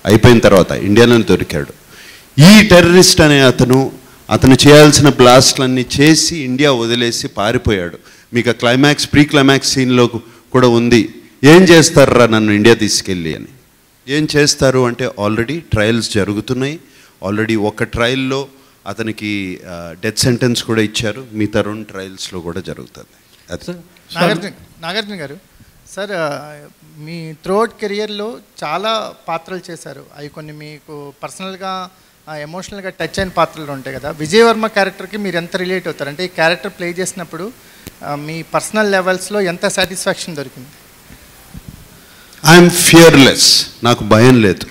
అయిపోయిన తర్వాత ఇండియాలోనే దొరికాడు ఈ టెర్రరిస్ట్ అనే అతను అతను చేయాల్సిన బ్లాస్ట్లన్నీ చేసి ఇండియా వదిలేసి పారిపోయాడు మీకు ఆ క్లైమాక్స్ ప్రీ క్లైమాక్స్ సీన్లో కూడా ఉంది ఏం చేస్తారా నన్ను ఇండియా తీసుకెళ్ళి అని ఏం చేస్తారు అంటే ఆల్రెడీ ట్రయల్స్ జరుగుతున్నాయి ఆల్రెడీ ఒక ట్రయల్లో అతనికి డెత్ సెంటెన్స్ కూడా ఇచ్చారు మిగతా రెండు ట్రయల్స్లో కూడా జరుగుతుంది అది నాగార్జున నాగార్జున గారు సార్ ఆ, మీ త్రోట్ కెరియర్లో చాలా పాత్రలు చేశారు అవి కొన్ని మీకు పర్సనల్గా ఎమోషనల్గా టచ్ అయిన పాత్రలు ఉంటాయి కదా విజయవర్మ క్యారెక్టర్కి మీరు ఎంత రిలేట్ అవుతారు అంటే ఈ క్యారెక్టర్ ప్లే చేసినప్పుడు ఆ, మీ పర్సనల్ లెవెల్స్లో ఎంత సాటిస్ఫాక్షన్ దొరికింది ఐఎమ్ ఫియర్లెస్ నాకు భయం లేదు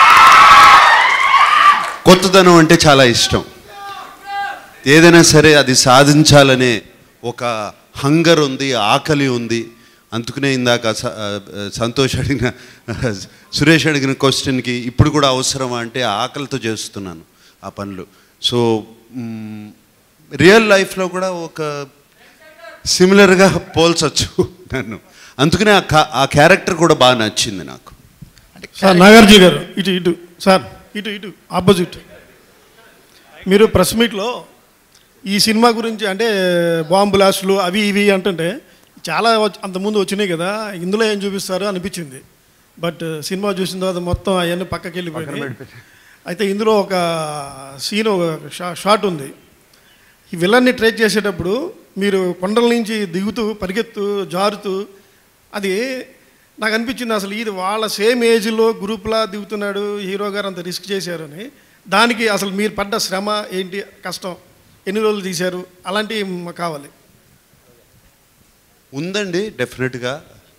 కొత్తదనం అంటే చాలా ఇష్టం ఏదైనా సరే అది సాధించాలనే ఒక హంగర్ ఉంది ఆకలి ఉంది అందుకనే ఇందాక స- ఆ, సంతోష్ అడిగిన సురేష్ అడిగిన క్వశ్చన్కి ఇప్పుడు కూడా అవసరమా అంటే ఆకలితో చేస్తున్నాను ఆ పనులు సో రియల్ లైఫ్లో కూడా ఒక సిమిలర్గా పోల్చొచ్చు నన్ను అందుకనే ఆ కా- ఆ క్యారెక్టర్ కూడా బాగా నచ్చింది నాకు సార్ నాగార్జున గారు ఇటు ఇటు సార్ ఇటు ఇటు ఆపోజిట్ మీరు ప్రెస్ మీట్లో ఈ సినిమా గురించి అంటే బాంబు బ్లాస్టులు అవి ఇవి అంటుంటే చాలా వచ్చ- అంతకుముందు వచ్చినాయి కదా ఇందులో ఏం చూపిస్తారు అనిపించింది బట్ సినిమా చూసిన తర్వాత మొత్తం అవన్నీ పక్కకి వెళ్ళిపోయినాయి అయితే ఇందులో ఒక సీన్ ఒక షా షాట్ ఉంది ఈ విలన్ని ట్రేక్ చేసేటప్పుడు మీరు కొండల నుంచి దిగుతూ పరిగెత్తు జారుతూ అది నాకు అనిపించింది అసలు ఇది వాళ్ళ సేమ్ ఏజ్లో గ్రూప్లా దిగుతున్నాడు హీరో గారు అంత రిస్క్ చేశారని దానికి అసలు మీరు పడ్డ శ్రమ ఏంటి కష్టం ఎన్ని రోజులు తీశారు అలాంటివి మాకు కావాలి ఉందండి డెఫినెట్గా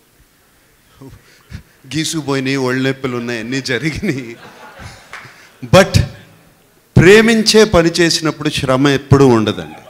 గీసుపోయినాయి ఒళ్ళు నొప్పులు ఉన్నాయి అన్నీ జరిగినాయి బట్ ప్రేమించే పని చేసినప్పుడు శ్రమ ఎప్పుడూ ఉండదండి